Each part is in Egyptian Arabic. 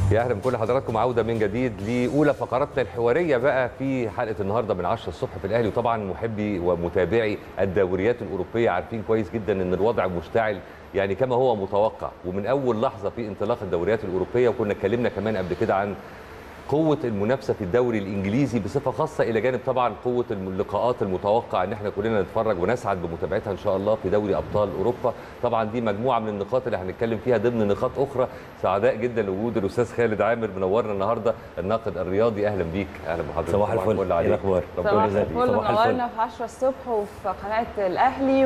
يا اهلا بكل حضراتكم عوده من جديد لاولى فقراتنا الحواريه بقى في حلقه النهارده من 10 الصبح في الاهلي وطبعا محبي ومتابعي الدوريات الاوروبيه عارفين كويس جدا ان الوضع مشتعل يعني كما هو متوقع ومن اول لحظه في انطلاق الدوريات الاوروبيه وكنا اتكلمنا كمان قبل كده عن قوة المنافسة في الدوري الإنجليزي بصفة خاصة إلى جانب طبعا قوة اللقاءات المتوقع إن احنا كلنا نتفرج ونسعد بمتابعتها إن شاء الله في دوري أبطال أوروبا طبعا دي مجموعة من النقاط اللي هنتكلم فيها ضمن نقاط أخرى سعداء جدا لوجود الأستاذ خالد عامر منورنا النهاردة الناقد الرياضي أهلا بيك أهلا بحضرتك صباح الفل ايه الاخبار صباح الفل منورنا في 10 الصبح وفي قناه الاهلي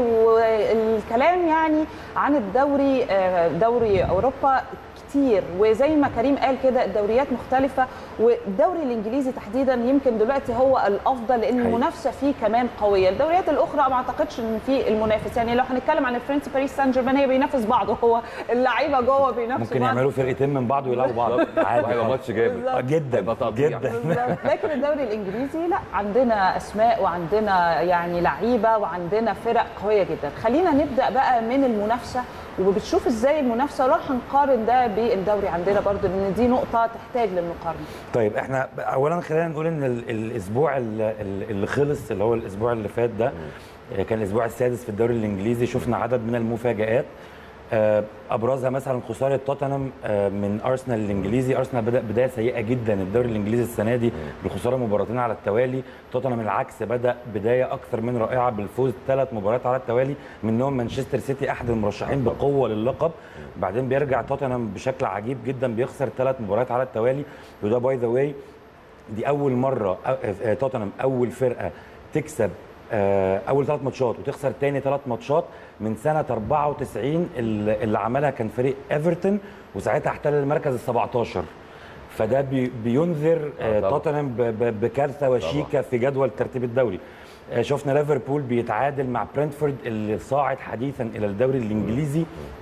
والكلام يعني عن الدوري آه، دوري اوروبا كتير وزي ما كريم قال كده الدوريات مختلفه والدوري الانجليزي تحديدا يمكن دلوقتي هو الافضل لان حقيقي. المنافسه فيه كمان قويه الدوريات الاخرى ما اعتقدش ان في المنافس يعني لو هنتكلم عن الفرنسي باريس سان جيرمان هي بينافس بعض هو اللعيبه جوه بينافسوا ممكن بعض يعملوا فرقتين من بعض ويلعبوا بعض عادي وهيبقى ماتش جامد بالظبط. جدا هيبقى تقطيع. جدا بالظبط. لكن الدوري الانجليزي لا عندنا اسماء وعندنا يعني لعيبه وعندنا فرق قويه جدا خلينا نبدا بقى من المنافسه وبتشوف ازاي المنافسه ولو هنقارن ده بالدوري عندنا برضو لان دي نقطه تحتاج للمقارنه طيب احنا اولا خلينا نقول ان ال- الاسبوع ال- ال- اللي خلص اللي هو الاسبوع اللي فات ده آه، كان الاسبوع السادس في الدوري الانجليزي شفنا عدد من المفاجآت آه، ابرزها مثلا خساره توتنهام آه، من ارسنال الانجليزي ارسنال بدا بدايه سيئه جدا الدوري الانجليزي السنه دي بخساره مباراتين على التوالي توتنهام العكس بدا بدايه اكثر من رائعه بالفوز ثلاث مباريات على التوالي منهم مانشستر سيتي احد المرشحين بقوه للقب بعدين بيرجع توتنهام بشكل عجيب جدا بيخسر ثلاث مباريات على التوالي وده باي ذا واي دي اول مره آه، آه، توتنهام اول فرقه تكسب آه، اول ثلاث ماتشات وتخسر تاني ثلاث ماتشات من سنه 94 اللي اللي عملها كان فريق ايفرتون وساعتها احتل المركز ال 17 فده بي- بينذر آه، آه، طبعاً. توتنهام ب- ب- بكارثه وشيكه في جدول ترتيب الدوري آه، شفنا ليفربول بيتعادل مع برنتفورد اللي صاعد حديثا الى الدوري الانجليزي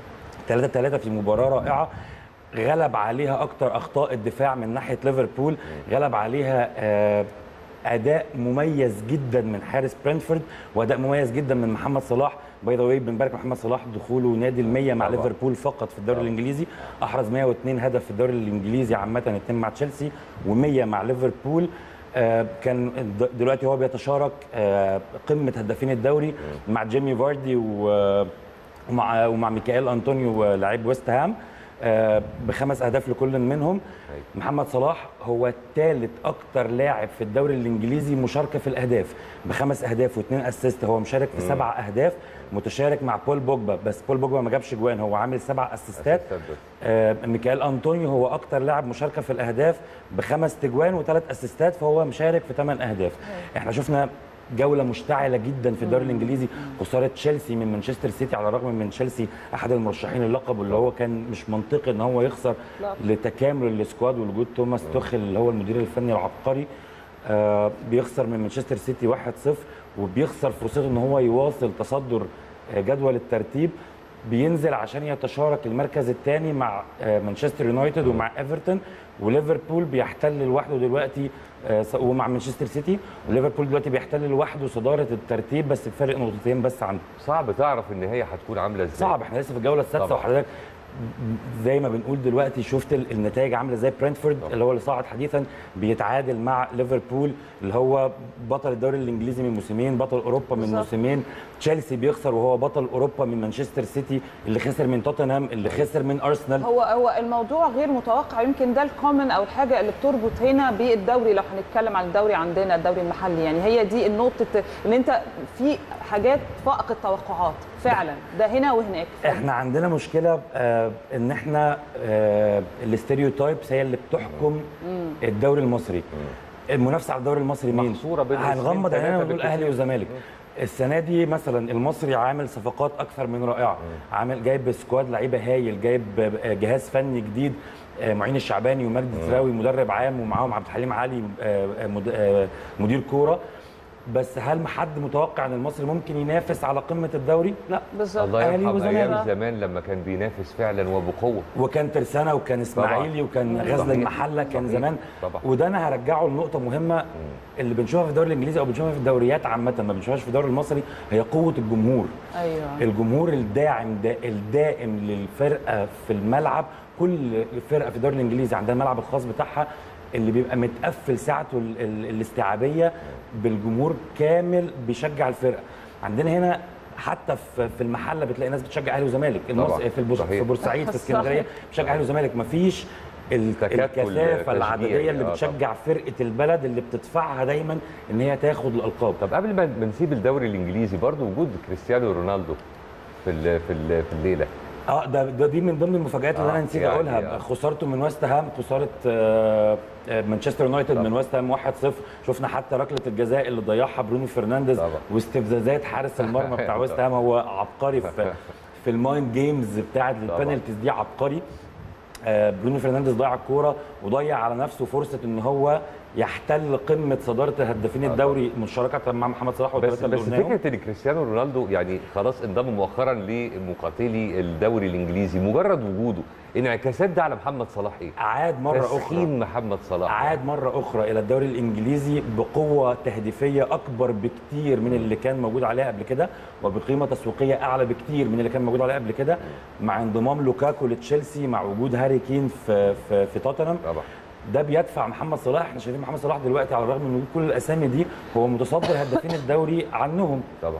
3 3 في مباراه رائعه غلب عليها اكتر اخطاء الدفاع من ناحيه ليفربول غلب عليها آه، اداء مميز جدا من حارس برنتفورد واداء مميز جدا من محمد صلاح باي ذا واي بنبارك محمد صلاح دخوله نادي ال100 مع طبعا. ليفربول فقط في الدوري طبعا. الانجليزي احرز 102 هدف في الدوري الانجليزي عامه اثنين مع تشيلسي و100 مع ليفربول آه، كان د- دلوقتي هو بيتشارك آه، قمه هدافين الدوري مع جيمي فاردي و- ومع ومع ميكائيل انطونيو لاعب ويست هام آه، بخمس اهداف لكل منهم أيوة. محمد صلاح هو ثالث اكتر لاعب في الدوري الانجليزي مشاركه في الاهداف بخمس اهداف واثنين اسيست هو مشارك في سبع اهداف متشارك مع بول بوجبا بس بول بوجبا ما جابش جوان هو عامل سبع اسيستات أسيستات بس. آه، ميكائيل انطونيو هو اكتر لاعب مشاركه في الاهداف بخمس تجوان وثلاث اسيستات فهو مشارك في ثمان اهداف احنا شفنا جوله مشتعله جدا في الدوري الانجليزي خساره تشيلسي من مانشستر سيتي على الرغم من تشيلسي احد المرشحين للقب واللي هو كان مش منطقي ان هو يخسر لا. لتكامل السكواد ووجود توماس توخل اللي هو المدير الفني العبقري آه بيخسر من مانشستر سيتي 1-0 وبيخسر فرصته ان هو يواصل تصدر آه، جدول الترتيب بينزل عشان يتشارك المركز الثاني مع آه، مانشستر يونايتد ومع ايفرتون وليفربول بيحتل لوحده دلوقتي آه، س- ومع مانشستر سيتي وليفربول دلوقتي بيحتل لوحده صداره الترتيب بس بفرق نقطتين بس عنده صعب تعرف النهايه هتكون عامله ازاي صعب احنا لسه في الجوله السادسه طبعا. وحضرتك زي ما بنقول دلوقتي شفت ال- النتائج عامله ازاي برنتفورد طبعا. اللي هو اللي صعد حديثا بيتعادل مع ليفربول اللي هو بطل الدوري الانجليزي من موسمين بطل اوروبا من بالظبط. موسمين تشيلسي بيخسر وهو بطل اوروبا من مانشستر سيتي اللي خسر من توتنهام اللي خسر من ارسنال هو هو الموضوع غير متوقع يمكن ده الكومن او الحاجه اللي بتربط هنا بالدوري لو هنتكلم عن الدوري عندنا الدوري المحلي يعني هي دي النقطه ان انت في حاجات فائق التوقعات فعلا ده هنا وهناك احنا عندنا مشكله آه ان احنا آه الاستيريوتايبس هي اللي بتحكم الدوري المصري المنافسه على الدوري المصري مين محصورة بين الاثنين، هنغمض ثلاثة عينينا ونقول بالكتير. اهلي وزمالك السنه دي مثلا المصري عامل صفقات اكثر من رائعه عامل جايب سكواد لعيبه هايل جايب آه، جهاز فني جديد آه، معين الشعباني ومجدي تراوي مدرب عام ومعاهم عبد الحليم علي آه، آه، مد- آه، مدير كوره بس هل حد متوقع ان المصري ممكن ينافس على قمه الدوري؟ لا بالظبط الله أهلي يرحم وزمالك. ايام زمان لما كان بينافس فعلا وبقوه وكان ترسانة وكان اسماعيلي وكان غزل صحيح. المحله كان صحيح. زمان طبعا. وده انا هرجعه لنقطه مهمه اللي بنشوفها في الدوري الانجليزي او بنشوفها في الدوريات عامه ما بنشوفهاش في الدوري المصري هي قوه الجمهور ايوه الجمهور الداعم دا الدائم للفرقه في الملعب كل فرقه في الدوري الانجليزي عندها الملعب الخاص بتاعها اللي بيبقى متقفل ساعته ال- ال- الاستيعابيه بالجمهور كامل بيشجع الفرقه عندنا هنا حتى في في المحله بتلاقي ناس بتشجع اهلي وزمالك المص... طبعاً. في البورس... صحيح. في بورسعيد في صحيح. اسكندريه بتشجع اهلي وزمالك مفيش ال- تكتل الكثافه تشجيعي. العدديه اللي آه، بتشجع فرقه البلد اللي بتدفعها دايما ان هي تاخد الالقاب طب قبل ما ما نسيب الدوري الانجليزي برضو وجود كريستيانو رونالدو في ال في ال في الليله اه ده, ده دي من ضمن المفاجآت اللي آه، انا نسيت يعني اقولها آه. خسارته من ويست هام خساره آه، آه، مانشستر يونايتد من ويست هام 1-0 شفنا حتى ركله الجزاء اللي ضيعها برونو فرنانديز طبعا. واستفزازات حارس المرمى بتاع ويست هام هو عبقري في في المايند جيمز بتاعه البنالتيز دي عبقري آه، برونو فرنانديز ضيع الكوره وضيع على نفسه فرصه ان هو يحتل قمه صداره هدافين الدوري مشاركه مع محمد صلاح بس والثلاثه اللي بس قلناهم. فكره ان كريستيانو رونالدو يعني خلاص انضم مؤخرا لمقاتلي الدوري الانجليزي مجرد وجوده انعكاسات ده على محمد صلاح ايه؟ عاد مره اخرى تسخين محمد صلاح عاد مرة أخرى إلى الدوري الإنجليزي بقوة تهديفية أكبر بكتير من اللي كان موجود عليها قبل كده وبقيمة تسويقية أعلى بكتير من اللي كان موجود عليها قبل كده مع انضمام لوكاكو لتشيلسي مع وجود هاري كين في في, في توتنهام طبعا ده بيدفع محمد صلاح احنا شايفين محمد صلاح دلوقتي على الرغم من وجود كل الاسامي دي هو متصدر هدافين الدوري عنهم طبعا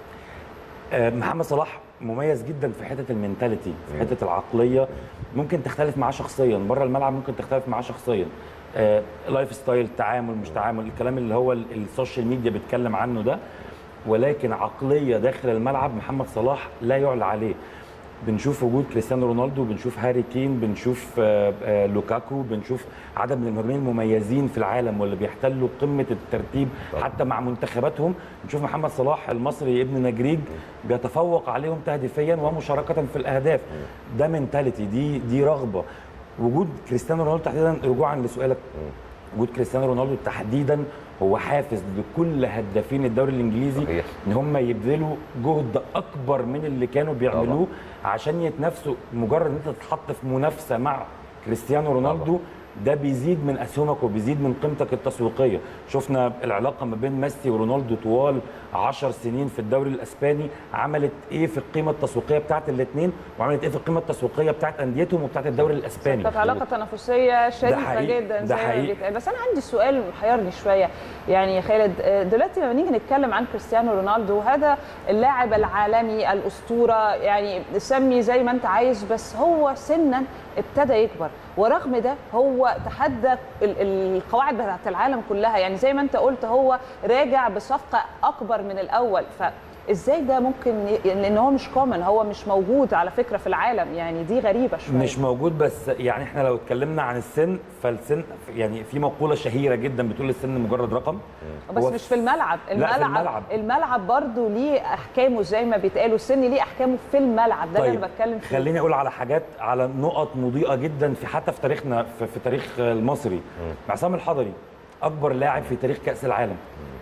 آه، محمد صلاح مميز جدا في حته المينتاليتي في حته العقليه ممكن تختلف معاه شخصيا بره الملعب ممكن تختلف معاه شخصيا آه، لايف ستايل تعامل مش تعامل الكلام اللي هو ال- السوشيال ميديا بيتكلم عنه ده ولكن عقليه داخل الملعب محمد صلاح لا يعلى عليه بنشوف وجود كريستيانو رونالدو بنشوف هاري كين بنشوف آه، آه، لوكاكو بنشوف عدد من المهاجمين المميزين في العالم واللي بيحتلوا قمه الترتيب طبعا. حتى مع منتخباتهم بنشوف محمد صلاح المصري ابن نجريج بيتفوق عليهم تهديفيا ومشاركه في الاهداف ده منتاليتي دي دي رغبه وجود كريستيانو رونالدو تحديدا رجوعا لسؤالك وجود كريستيانو رونالدو تحديدا هو حافز لكل هدافين الدوري الانجليزي صحيح. ان هم يبذلوا جهد اكبر من اللي كانوا بيعملوه عشان يتنافسوا مجرد ان انت تتحط في منافسه مع كريستيانو رونالدو ده بيزيد من اسهمك وبيزيد من قيمتك التسويقيه شفنا العلاقه ما بين ميسي ورونالدو طوال 10 سنين في الدوري الاسباني عملت ايه في القيمه التسويقيه بتاعت الاثنين وعملت ايه في القيمه التسويقيه بتاعت انديتهم وبتاعت الدوري الاسباني كانت علاقه تنافسيه شريفه حقيقي، جدا ده زي ما حقيقي. بيتقال بس انا عندي سؤال محيرني شويه يعني يا خالد آه، دلوقتي لما نيجي نتكلم عن كريستيانو رونالدو هذا اللاعب العالمي الاسطوره يعني سمي زي ما انت عايز بس هو سنا ابتدى يكبر ورغم ده هو تحدى ال- القواعد بتاعت العالم كلها يعني زي ما انت قلت هو راجع بصفقه اكبر من الاول فازاي ده ممكن ي- لان هو مش كومن هو مش موجود على فكره في العالم يعني دي غريبه شويه مش موجود بس يعني احنا لو اتكلمنا عن السن فالسن يعني في مقوله شهيره جدا بتقول السن مجرد رقم بس هو مش في الملعب لا، في الملعب الملعب. الملعب برضه ليه احكامه زي ما بيتقالوا السن ليه احكامه في الملعب ده اللي انا بتكلم فيه خليني اقول على حاجات على نقط مضيئه جدا في حتى في تاريخنا في, في تاريخ المصري عصام الحضري اكبر لاعب في تاريخ كاس العالم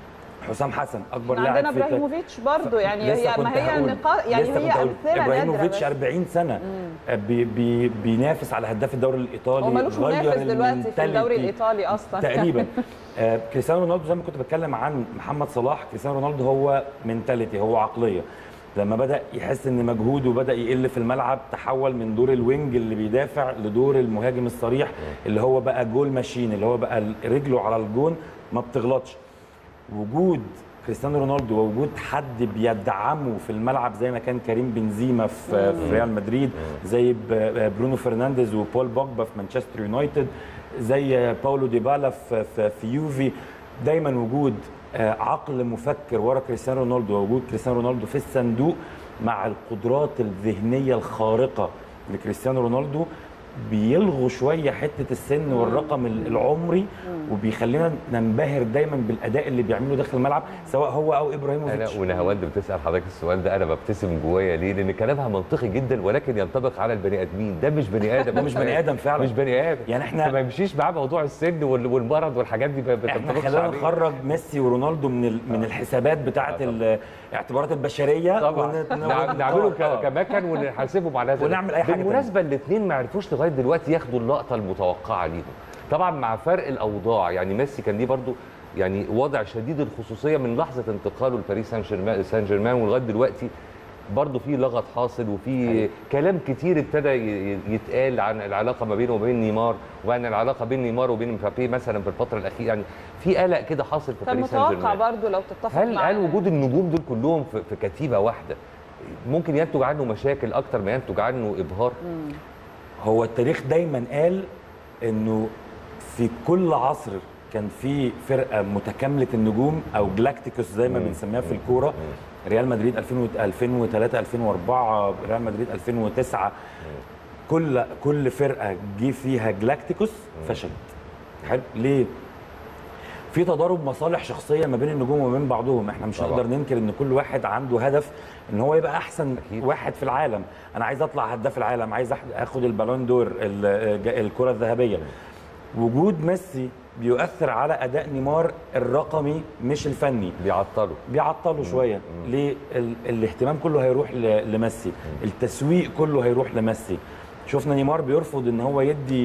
حسام حسن اكبر إحنا لاعب عندنا في تاريخ- ابراهيموفيتش برضه يعني لسه هي كنت ما هي هقول. نقاط يعني لسه كنت هي هقول. امثله نادره ابراهيموفيتش بس 40 سنه بي بي بينافس على هداف الدوري الايطالي هو ملوش غير منافس دلوقتي في الدوري المنتاليتي. الايطالي اصلا تقريبا آه، كريستيانو رونالدو زي ما كنت بتكلم عن محمد صلاح كريستيانو رونالدو هو منتاليتي هو عقليه لما بدا يحس ان مجهوده بدا يقل في الملعب تحول من دور الوينج اللي بيدافع لدور المهاجم الصريح اللي هو بقى جول ماشين اللي هو بقى رجله على الجون ما بتغلطش وجود كريستيانو رونالدو ووجود حد بيدعمه في الملعب زي ما كان كريم بنزيما في, في ريال مدريد زي ب- برونو فرنانديز وبول بوجبا في مانشستر يونايتد زي باولو ديبالا في, في, في يوفي دايما وجود آه، عقل مفكر ورا كريستيانو رونالدو ووجود كريستيانو رونالدو في الصندوق مع القدرات الذهنيه الخارقه لكريستيانو رونالدو بيلغوا شويه حته السن والرقم العمري وبيخلينا ننبهر دايما بالاداء اللي بيعمله داخل الملعب سواء هو او انا ابراهيموفيتش ونهاوند بتسال حضرتك السؤال ده انا ببتسم جوايا ليه؟ لان كلامها منطقي جدا ولكن ينطبق على البني ادمين ده مش بني ادم ده مش بني آدم فعلا. مش بني ادم يعني إحنا- ما يمشيش معاه موضوع السن وال- والمرض والحاجات دي ما احنا بتنطبقش خلينا عليه. نخرج ميسي ورونالدو من ال- من الحسابات بتاعه آه، الاعتبارات البشريه طبعا ونت- نع- نعمله ك- آه. كمكن ونحاسبهم على هذا ونعمل أي حاجة بالمناسبه الاثنين ما عرفوش لغايه دلوقتي ياخدوا اللقطه المتوقعه ليهم طبعا مع فرق الاوضاع يعني ميسي كان ليه برضو يعني وضع شديد الخصوصيه من لحظه انتقاله لباريس سان جيرمان سان جيرمان ولغايه دلوقتي برضه في لغط حاصل وفي حقيقي. كلام كتير ابتدى ي- يتقال عن العلاقه ما بينه وبين نيمار وعن العلاقه بين نيمار وبين مبابي مثلا في الفتره الاخيره يعني في قلق كده حاصل في كان باريس سان متوقع جيرمان برضو لو تتفق هل معايا. هل وجود النجوم دول كلهم في, في كتيبه واحده ممكن ينتج عنه مشاكل اكتر ما ينتج عنه ابهار هو التاريخ دايما قال انه في كل عصر كان في فرقه متكامله النجوم او جلاكتيكوس زي ما مم. بنسميها في الكوره ريال مدريد 2000 2003 2004 ريال مدريد 2009 كل كل فرقه جه فيها جلاكتيكوس فشلت حلو ليه في تضارب مصالح شخصيه ما بين النجوم وما بين بعضهم احنا مش طبعا. نقدر ننكر ان كل واحد عنده هدف ان هو يبقى احسن أكيد. واحد في العالم انا عايز اطلع هداف العالم عايز أح- اخد البالون دور ال- ج- الكره الذهبيه وجود ميسي بيؤثر على اداء نيمار الرقمي مش الفني بيعطلوا بيعطلوا شويه ليه ال... الاهتمام كله هيروح ل... لميسي التسويق كله هيروح لميسي شفنا نيمار بيرفض ان هو يدي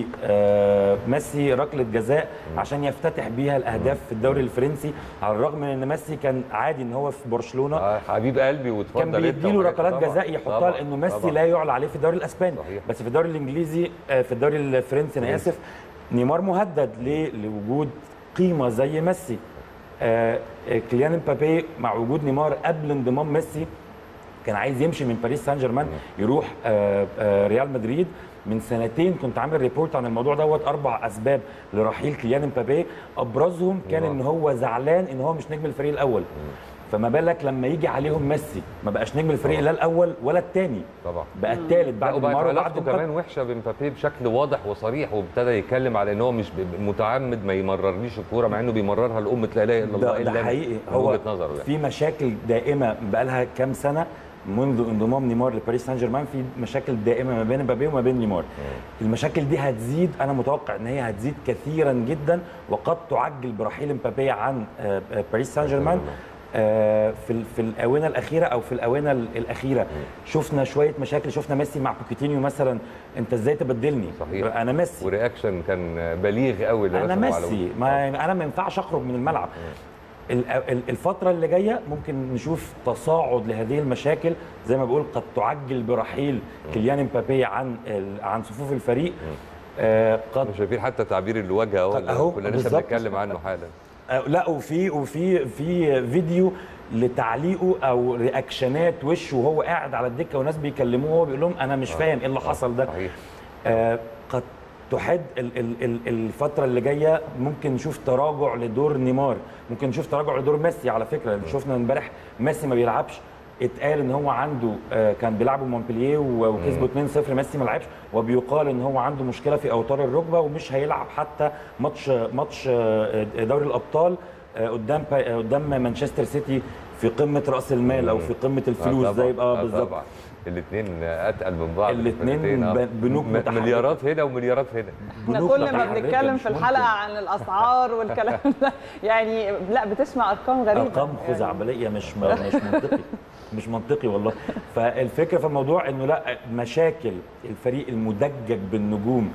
آه ميسي ركله جزاء عشان يفتتح بيها الاهداف في الدوري الفرنسي على الرغم من ان ميسي كان عادي ان هو في برشلونه آه حبيب قلبي وتفضل كان أنت بيديله وحاجات- ركلات طبعاً، جزاء يحطها طبعاً، لانه ميسي طبعاً. لا يعلى عليه في الدوري الاسباني صحيح. بس في الدوري الانجليزي آه، في الدوري الفرنسي انا اسف نيمار مهدد ليه لوجود قيمه زي ميسي آه، آه، كيليان امبابي مع وجود نيمار قبل انضمام ميسي كان عايز يمشي من باريس سان جيرمان يروح آه، آه، ريال مدريد من سنتين كنت عامل ريبورت عن الموضوع دوت اربع اسباب لرحيل كيليان امبابي ابرزهم كان نيمار. ان هو زعلان ان هو مش نجم الفريق الاول فما بالك لما يجي عليهم ميسي ما بقاش نجم الفريق لا الاول ولا الثاني طبعا بقى الثالث لا بعد وبقت نيمار وبعد علاقته مبابي. كمان وحشه بمبابي بشكل واضح وصريح وابتدى يتكلم على ان هو مش ب- متعمد ما يمررليش الكوره مع انه بيمررها لامه لا اله الا الله ده, الا ده أنا. حقيقي من هو وجهه نظره يعني في مشاكل دائمه بقالها كام سنه منذ انضمام نيمار لباريس سان جيرمان في مشاكل دائمه ما بين مبابي وما بين نيمار المشاكل دي هتزيد انا متوقع ان هي هتزيد كثيرا جدا وقد تعجل برحيل مبابي عن آه، آه، باريس سان جيرمان آه، في ال- في الاونه الاخيره او في الاونه ال- الاخيره شفنا شويه مشاكل شفنا ميسي مع بوكيتينيو مثلا انت ازاي تبدلني صحيح. انا ميسي ورياكشن كان بليغ قوي اللي انا رسمه على ميسي وجهه. ما انا ما ينفعش اخرج من الملعب ال- ال- الفترة اللي جاية ممكن نشوف تصاعد لهذه المشاكل زي ما بقول قد تعجل برحيل كيليان امبابي عن ال- عن صفوف الفريق آه قد مش شايفين حتى تعبير الوجه اهو اللي أهو، كنا لسه بالظبط. بنتكلم عنه حالا آه لا وفي وفي في فيديو لتعليقه او رياكشنات وشه وهو قاعد على الدكه وناس بيكلموه وهو بيقول لهم انا مش فاهم ايه اللي حصل ده صحيح آه، قد تحد ال- ال- ال- الفترة اللي جاية ممكن نشوف تراجع لدور نيمار ممكن نشوف تراجع لدور ميسي على فكرة شفنا امبارح ميسي ما بيلعبش اتقال ان هو عنده آه، كان بيلعبوا مونبلييه و- وكسبوا 2-0 ميسي ما لعبش وبيقال ان هو عنده مشكله في اوتار الركبه ومش هيلعب حتى ماتش ماتش آه، دوري الابطال آه، قدام با- آه، قدام مانشستر سيتي في قمه راس المال او في قمه الفلوس زي اه بالظبط الاثنين اتقل من بعض الاتنين الفرقتين، آه. ب- بنوك م- متحركة. مليارات هنا ومليارات هنا احنا بنوك كل ما متحركة بنتكلم مش في ممكن. الحلقه عن الاسعار والكلام ده يعني لا بتسمع ارقام غريبه ارقام يعني. خزعبليه مش مش منطقي مش منطقي والله فالفكره في الموضوع انه لا مشاكل الفريق المدجج بالنجوم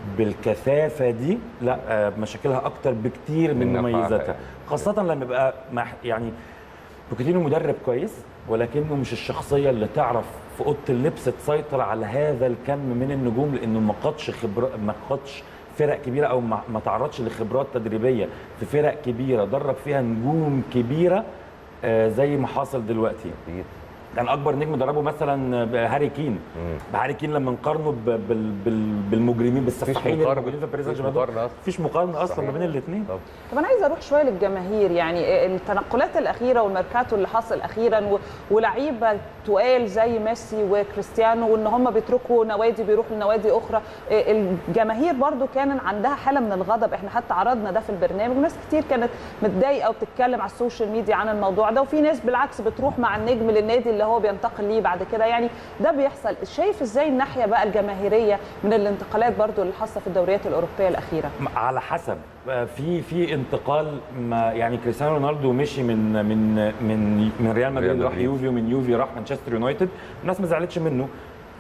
بالكثافه دي لا آه، مشاكلها اكتر بكتير من من نفعها مميزاتها يعني. خاصه لما يبقى مح يعني بوكيتينو مدرب كويس ولكنه مش الشخصيه اللي تعرف في اوضه اللبس تسيطر على هذا الكم من النجوم لانه ما قادش خبره ما قادش فرق كبيره او ما ما تعرضش لخبرات تدريبيه في فرق كبيره درب فيها نجوم كبيره آه، زي ما حاصل دلوقتي أكيد. كان اكبر نجم دربه مثلا هاري كين هاري كين لما نقارنه ب- بال- بال- بالمجرمين بالسفاحين مقارنة. الموجودين في باريس سان مفيش جيرمان مقارنة أصلاً. مفيش مقارنه اصلا ما بين الاثنين طب طب انا عايزه اروح شويه للجماهير يعني التنقلات الاخيره والميركاتو اللي حصل اخيرا و- ولعيبه تقال زي ميسي وكريستيانو وان هم بيتركوا نوادي بيروحوا لنوادي اخرى الجماهير برضو كان عندها حاله من الغضب احنا حتى عرضنا ده في البرنامج وناس كتير كانت متضايقه وبتتكلم على السوشيال ميديا عن الموضوع ده وفي ناس بالعكس بتروح مع النجم للنادي اللي هو بينتقل ليه بعد كده يعني ده بيحصل شايف ازاي الناحيه بقى الجماهيريه من الانتقالات برضو اللي حاصله في الدوريات الاوروبيه الاخيره على حسب آه، في في انتقال ما يعني كريستيانو رونالدو مشي من من من من ريال مدريد ريال راح مدريد. يوفي ومن يوفي راح مانشستر يونايتد الناس ما زعلتش منه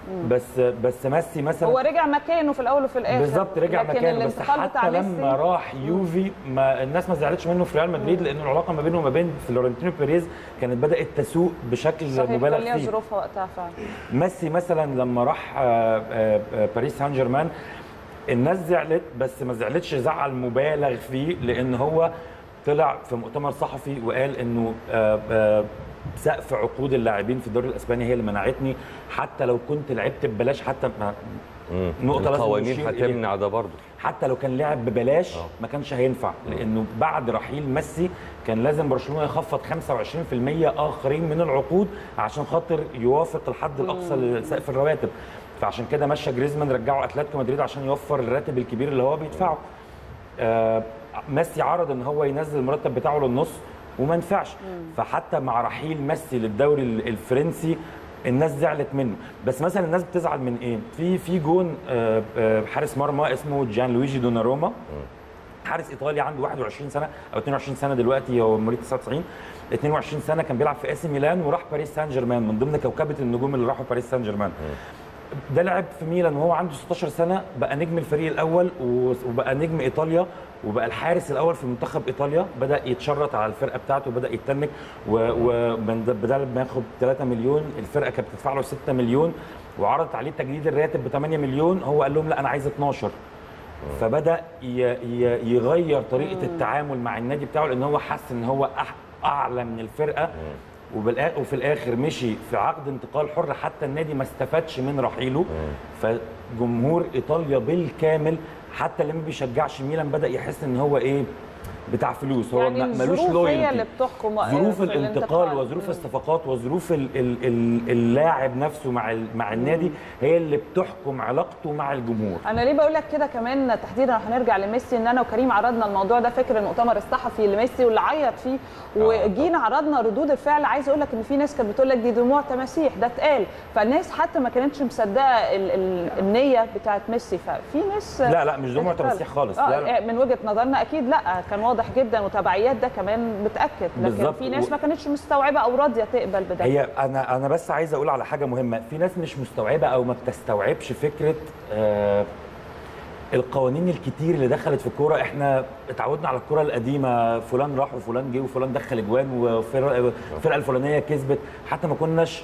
بس بس ميسي مثلا هو رجع مكانه في الاول وفي الاخر بالظبط رجع لكن مكانه بس الانتقال بتاع حتى ميسي لما راح يوفي ما الناس ما زعلتش منه في ريال مدريد لان العلاقه ما بينه وما بين فلورنتينو بيريز كانت بدات تسوء بشكل صحيح كان مبالغ ليها فيه ظروفها وقتها فعلا ميسي مثلا لما راح آه، آه، آه، باريس سان جيرمان الناس زعلت بس ما زعلتش زعل مبالغ فيه لان هو طلع في مؤتمر صحفي وقال انه آه، آه، سقف عقود اللاعبين في الدوري الاسباني هي اللي منعتني حتى لو كنت لعبت ببلاش حتى ما مم. نقطة لازم القوانين نشير إليها. هتمنع ده برضه حتى لو كان لعب ببلاش آه. ما كانش هينفع لانه بعد رحيل ميسي كان لازم برشلونه يخفض 25% اخرين من العقود عشان خاطر يوافق الحد الاقصى لسقف الرواتب فعشان كده مشى جريزمان رجعه اتلتيكو مدريد عشان يوفر الراتب الكبير اللي هو بيدفعه آه ميسي عرض ان هو ينزل المرتب بتاعه للنص وما نفعش فحتى مع رحيل ميسي للدوري ال- الفرنسي الناس زعلت منه بس مثلا الناس بتزعل من ايه في في جون آه، آه، حارس مرمى اسمه جان لويجي دوناروما حارس ايطالي عنده 21 سنه او 22 سنه دلوقتي هو مواليد 99 22 سنه كان بيلعب في اسي ميلان وراح باريس سان جيرمان من ضمن كوكبه النجوم اللي راحوا باريس سان جيرمان ده لعب في ميلان وهو عنده 16 سنه بقى نجم الفريق الاول و- وبقى نجم ايطاليا وبقى الحارس الاول في منتخب ايطاليا بدا يتشرط على الفرقه بتاعته وبدا يتنك وبدل ما ياخد 3 مليون الفرقه كانت بتدفع له 6 مليون وعرضت عليه تجديد الراتب ب 8 مليون هو قال لهم لا انا عايز 12 فبدا ي- ي- يغير طريقه التعامل مع النادي بتاعه لان هو حس ان هو أح- اعلى من الفرقه وبالآ- وفي الاخر مشي في عقد انتقال حر حتى النادي ما استفادش من رحيله فجمهور ايطاليا بالكامل حتى اللي ما بيشجعش ميلان بدا يحس ان هو ايه بتاع فلوس هو يعني ما- ملوش الظروف هي لويالتي اللي بتحكم آه، ظروف في الانتقال وظروف الصفقات وظروف ال- ال- ال- اللاعب نفسه مع ال- مع النادي هي اللي بتحكم علاقته مع الجمهور انا ليه بقول لك كده كمان تحديدا هنرجع لميسي ان انا وكريم عرضنا الموضوع ده فكر المؤتمر الصحفي لميسي واللي عيط فيه وجينا عرضنا ردود الفعل عايز اقول لك ان في ناس كانت بتقول لك دي دموع تماسيح ده اتقال فالناس حتى ما كانتش مصدقه ال ال النيه بتاعت ميسي ففي ناس لا لا مش دموع بتتكلم. تمسيح خالص آه لا لا. من وجهه نظرنا اكيد لا كان واضح جدا وتبعيات ده كمان بتاكد لكن بالظبط. في ناس و- ما كانتش مستوعبه او راضيه تقبل بده هي انا انا بس عايز اقول على حاجه مهمه في ناس مش مستوعبه او ما بتستوعبش فكره آه القوانين الكتير اللي دخلت في الكوره احنا اتعودنا على الكوره القديمه فلان راح وفلان جه وفلان دخل اجوان والفرقه الفرقة الفلانيه كسبت حتى ما كناش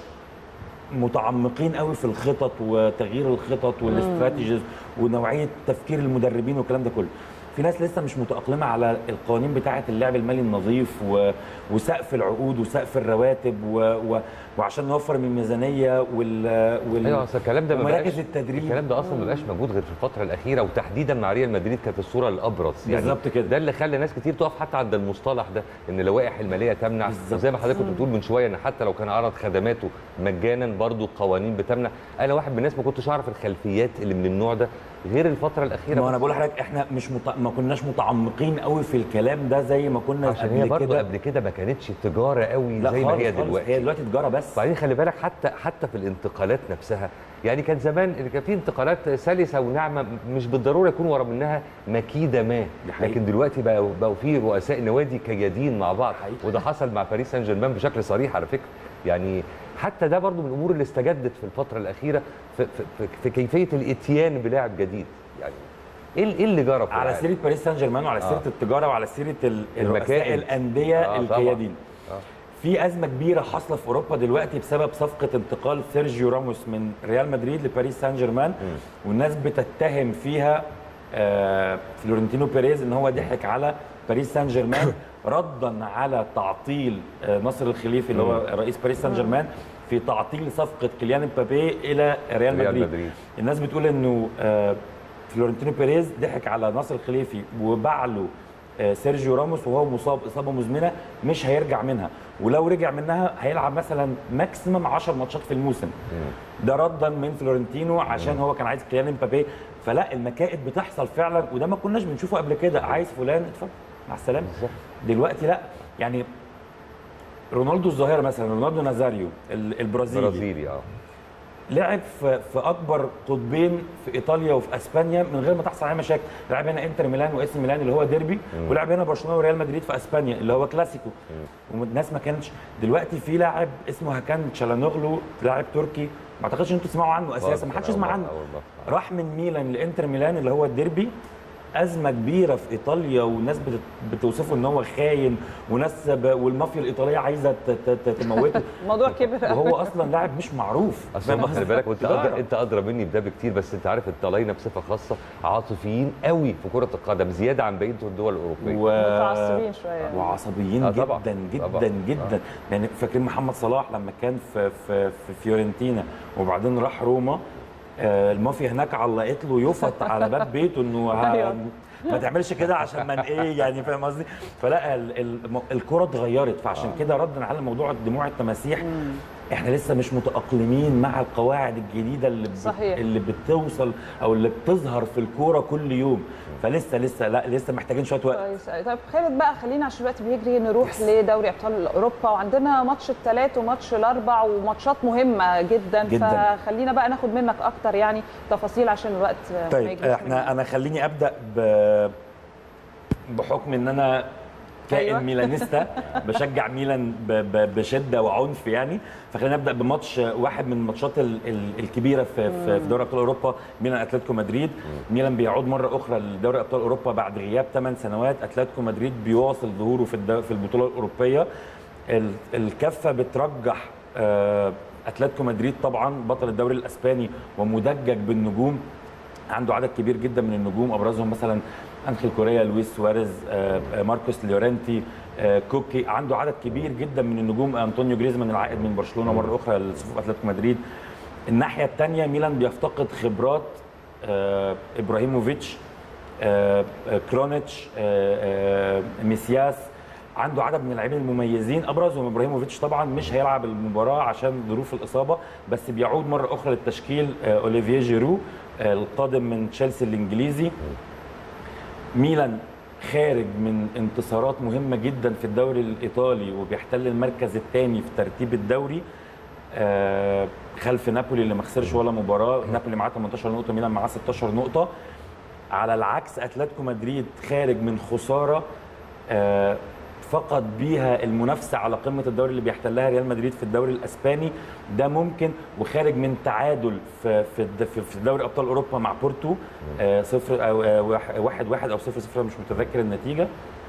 متعمقين قوي في الخطط وتغيير الخطط والاستراتيجيز ونوعيه تفكير المدربين والكلام ده كله في ناس لسه مش متأقلمة على القوانين بتاعة اللعب المالي النظيف و... وسقف العقود وسقف الرواتب و... و... وعشان نوفر من الميزانية وال... وال... ايوه اصل الكلام ده ما ومراكز بقاش التدريب. الكلام ده اصلا ما بقاش موجود غير في الفتره الاخيره وتحديدا مع ريال مدريد كانت الصوره الابرز يعني بالظبط كده. ده اللي خلى ناس كتير تقف حتى عند المصطلح ده ان اللوائح الماليه تمنع بالظبط. زي ما حضرتك كنت بتقول من شويه ان حتى لو كان عرض خدماته مجانا برضو القوانين بتمنع انا واحد من الناس ما كنتش اعرف الخلفيات اللي من النوع ده غير الفتره الاخيره ما انا بس. بقول لحضرتك احنا مش مت... ما كناش متعمقين قوي في الكلام ده زي ما كنا عشان هي قبل برضو كده قبل كده ما كانتش تجاره قوي لا زي ما خالص هي خالص. دلوقتي هي دلوقتي تجاره بس وبعدين خلي بالك حتى حتى في الانتقالات نفسها يعني كان زمان كان في انتقالات سلسه وناعمه مش بالضروره يكون ورا منها مكيده ما دي حقيقة. لكن دلوقتي بقوا بقوا في رؤساء نوادي كيادين مع بعض حقيقة. وده حصل مع باريس سان جيرمان بشكل صريح على فكره يعني حتى ده برضو من الامور اللي استجدت في الفتره الاخيره في, في, في, في كيفيه الاتيان بلاعب جديد يعني ايه ايه اللي جرى في على العالم؟ سيره باريس سان جيرمان وعلى سيره آه. التجاره وعلى سيره ال- المكائد. الرؤساء الانديه آه، طبعاً. الكيادين آه. في ازمه كبيره حاصله في اوروبا دلوقتي بسبب صفقه انتقال سيرجيو راموس من ريال مدريد لباريس سان جيرمان والناس بتتهم فيها آه، فلورنتينو بيريز ان هو ضحك على باريس سان جيرمان ردا على تعطيل آه، ناصر الخليفي اللي هو رئيس باريس سان جيرمان في تعطيل صفقه كيليان امبابي الى ريال ريال مدريد, مدريد. الناس بتقول انه آه، فلورنتينو بيريز ضحك على ناصر الخليفي وباع له آه، سيرجيو راموس وهو مصاب اصابه مزمنه مش هيرجع منها ولو رجع منها هيلعب مثلا ماكسيمم 10 ماتشات في الموسم ده ردا من فلورنتينو عشان هو كان عايز كيليان امبابي فلا المكائد بتحصل فعلا وده ما كناش بنشوفه قبل كده عايز فلان اتفضل مع السلامه بالظبط. دلوقتي لا يعني رونالدو الظاهره مثلا رونالدو نازاريو ال- البرازيلي برازيلي اه لعب في, في اكبر قطبين في ايطاليا وفي اسبانيا من غير ما تحصل عليه مشاكل لعب هنا انتر ميلان واس ميلان اللي هو ديربي ولعب هنا برشلونه وريال مدريد في اسبانيا اللي هو كلاسيكو والناس ما كانتش دلوقتي في لاعب اسمه هاكان تشالانوغلو لاعب تركي ما اعتقدش ان انتوا تسمعوا عنه اساسا ما حدش يسمع عنه راح من ميلان لانتر ميلان اللي هو الديربي ازمه كبيره في ايطاليا والناس بت- بتوصفه ان هو خاين وناس ب- والمافيا الايطاليه عايزه ت- ت- تموته الموضوع كبر قوي. وهو اصلا لاعب مش معروف اصل فاهم هم خلي قصدي؟ بالك وانت إدارة. أدرى انت ادرى مني بده بكتير بس انت عارف الطلاينه بصفه خاصه عاطفيين قوي في كره القدم زياده عن بقيه الدول الاوروبيه و... متعصبين شويه وعصبيين آه جدا طبعاً، جدا طبعاً. جدا يعني فاكرين محمد صلاح لما كان في في في فيورنتينا وبعدين راح روما آه، المافيا هناك علقت له يفط على باب بيته انه ه- أيوة. ما تعملش كده عشان من ايه يعني فاهم قصدي فلا ال- ال- الكره اتغيرت فعشان كده ردا على موضوع دموع التماسيح احنا لسه مش متاقلمين مع القواعد الجديده اللي بت... صحيح. اللي بتوصل او اللي بتظهر في الكوره كل يوم فلسه لسه لا لسه محتاجين شويه وقت كويس أوي. طيب خالد بقى خلينا عشان الوقت بيجري نروح لدوري ابطال اوروبا وعندنا ماتش الثلاث وماتش الاربع وماتشات مهمه جدا, جداً. فخلينا بقى ناخد منك اكتر يعني تفاصيل عشان الوقت ما طيب يجريش احنا مننا. انا خليني ابدا ب بحكم ان انا كائن أيوة. أيوة. ميلانيستا بشجع ميلان ب- ب- بشده وعنف يعني فخلينا نبدا بماتش واحد من الماتشات ال- ال- الكبيره في في في دوري ابطال اوروبا ميلان اتلتيكو مدريد ميلان بيعود مره اخرى لدوري ابطال اوروبا بعد غياب 8 سنوات اتلتيكو مدريد بيواصل ظهوره في الدو- في البطوله الاوروبيه ال- الكفه بترجح آه، اتلتيكو مدريد طبعا بطل الدوري الاسباني ومدجج بالنجوم عنده عدد كبير جدا من النجوم ابرزهم مثلا انخيل كوريا لويس سواريز آه، آه، ماركوس ليورنتي آه، كوكي عنده عدد كبير جدا من النجوم انطونيو جريزمان العائد من برشلونه مره اخرى لصفوف اتلتيكو مدريد الناحيه الثانيه ميلان بيفتقد خبرات آه، ابراهيموفيتش آه، آه، كرونيتش آه، آه، ميسياس عنده عدد من اللاعبين المميزين ابرزهم ابراهيموفيتش طبعا مش هيلعب المباراه عشان ظروف الاصابه بس بيعود مره اخرى للتشكيل آه، اوليفيه جيرو آه، القادم من تشيلسي الانجليزي ميلان خارج من انتصارات مهمه جدا في الدوري الايطالي وبيحتل المركز الثاني في ترتيب الدوري آه، خلف نابولي اللي ما خسرش ولا مباراه نابولي معاه 18 نقطه ميلان معاه 16 نقطه على العكس اتلتيكو مدريد خارج من خساره آه، فقد بيها المنافسه على قمه الدوري اللي بيحتلها ريال مدريد في الدوري الاسباني ده ممكن وخارج من تعادل في في الد- في في دوري ابطال اوروبا مع بورتو آه، صفر او آه، واحد- واحد واحد او صفر صفر مش متذكر النتيجه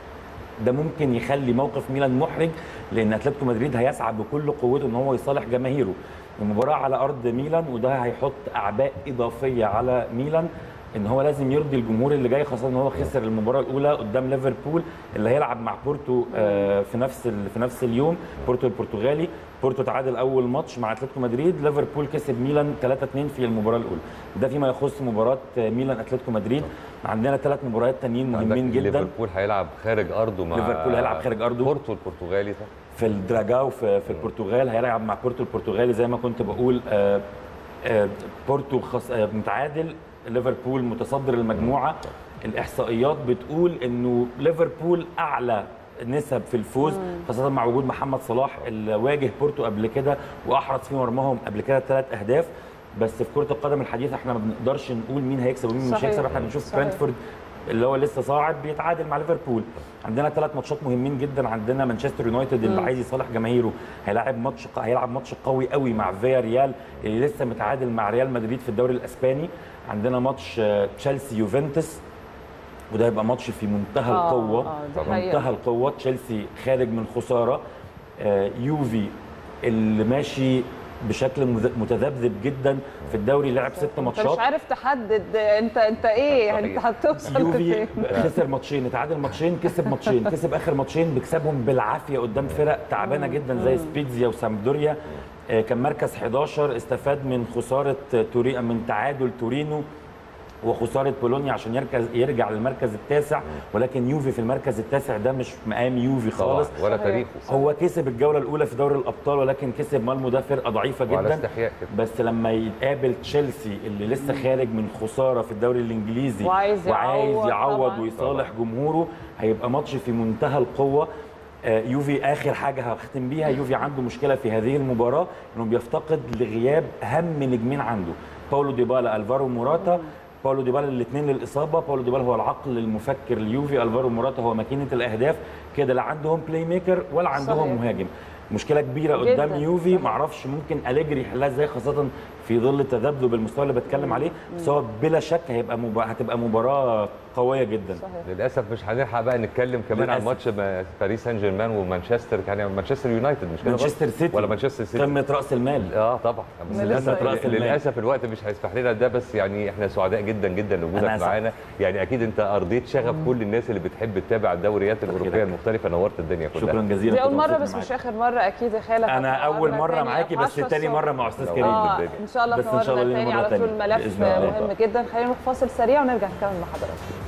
ده ممكن يخلي موقف ميلان محرج لان اتلتيكو مدريد هيسعى بكل قوته ان هو يصالح جماهيره المباراه على ارض ميلان وده هيحط اعباء اضافيه على ميلان ان هو لازم يرضي الجمهور اللي جاي خاصه ان هو خسر المباراه الاولى قدام ليفربول اللي هيلعب مع بورتو آه، في نفس ال- في نفس اليوم بورتو البرتغالي بورتو تعادل اول ماتش مع اتلتيكو مدريد ليفربول كسب ميلان 3-2 في المباراه الاولى ده فيما يخص مباراه آه، ميلان اتلتيكو مدريد عندنا ثلاث مباريات تانيين مهمين عندك جدا ليفربول هيلعب خارج ارضه مع ليفربول هيلعب خارج أرضه. بورتو البرتغالي ده في الدراجاو في, في البرتغال هيلعب مع بورتو البرتغالي زي ما كنت بقول آه، آه، بورتو خص... آه، متعادل ليفربول متصدر المجموعه الاحصائيات بتقول انه ليفربول اعلى نسب في الفوز خاصه مع وجود محمد صلاح اللي واجه بورتو قبل كده واحرز في مرماهم قبل كده ثلاث اهداف بس في كره القدم الحديثه احنا ما بنقدرش نقول مين هيكسب ومين مش صحيح. هيكسب احنا بنشوف صحيح. برنتفورد اللي هو لسه صاعد بيتعادل مع ليفربول عندنا ثلاث ماتشات مهمين جدا عندنا مانشستر يونايتد اللي عايز يصالح جماهيره هيلاعب ماتش هيلعب ماتش قوي قوي مع فيا ريال اللي لسه متعادل مع ريال مدريد في الدوري الاسباني عندنا ماتش آه، تشيلسي يوفنتوس وده هيبقى ماتش في منتهى آه، القوه آه، دي حقيقة. منتهى القوه تشيلسي خارج من خساره آه، يوفي اللي ماشي بشكل مذ- متذبذب جدا في الدوري لعب ست انت ماتشات مش عارف تحدد انت انت ايه صحيح. انت هتوصل يوفي لفين خسر ماتشين اتعادل ماتشين كسب ماتشين كسب اخر ماتشين بيكسبهم بالعافيه قدام فرق تعبانه جدا زي سبيتزيا وسامدوريا آه، كان مركز 11 استفاد من خساره توري من تعادل تورينو وخساره بولونيا عشان يركز يرجع للمركز التاسع ولكن يوفي في المركز التاسع ده مش مقام يوفي طبعا خالص ولا صحيح. تاريخه هو كسب الجوله الاولى في دوري الابطال ولكن كسب مالمو ده فرقه ضعيفه وعلى جدا استحياء كده بس لما يقابل تشيلسي اللي لسه خارج من خساره في الدوري الانجليزي وعايز وعايز يعوض يعوض طبعاً. ويصالح جمهوره هيبقى ماتش في منتهى القوه آه، يوفي اخر حاجه هختم بيها يوفي عنده مشكله في هذه المباراه انه بيفتقد لغياب اهم نجمين عنده باولو ديبالا الفارو موراتا باولو ديبالا الاثنين للاصابه باولو ديبالا هو العقل المفكر ليوفي الفارو موراتا هو ماكينه الاهداف كده لا عندهم بلاي ميكر ولا عندهم صحيح. مهاجم مشكله كبيره جداً. قدام يوفي صحيح. معرفش ممكن اليجري يحلها ازاي خاصه في ظل التذبذب المستوى اللي بتكلم عليه بس هو بلا شك هيبقى مبا... هتبقى مباراه قويه جدا صحيح للاسف مش هنلحق بقى نتكلم كمان عن للأسف. ماتش ما- باريس سان جيرمان ومانشستر يعني مانشستر يونايتد مش كده مانشستر برضه؟ سيتي ولا مانشستر سيتي قمه راس المال اه طبعا بس للأسف للاسف رأس المال. للاسف الوقت مش هيسمح لنا ده بس يعني احنا سعداء جدا جدا أنا لوجودك أسعد. معانا يعني اكيد انت ارضيت شغف كل الناس اللي بتحب تتابع الدوريات الاوروبيه أخيراً. المختلفه نورت الدنيا كلها شكرا جزيلا دي اول كنت مره مبسوط بس معاك. مش اخر مره اكيد يا خالد انا اول هتنورنا مره تاني معاكي في بس 10 تاني الصبح. مره مع استاذ لا، كريم اه الدنيا. ان شاء الله بس إن شاء الله تنورنا لينا تاني مرة على طول تانية. ملف بإذن الله. مهم جدا خلينا نفاصل سريع ونرجع نكمل مع حضراتكم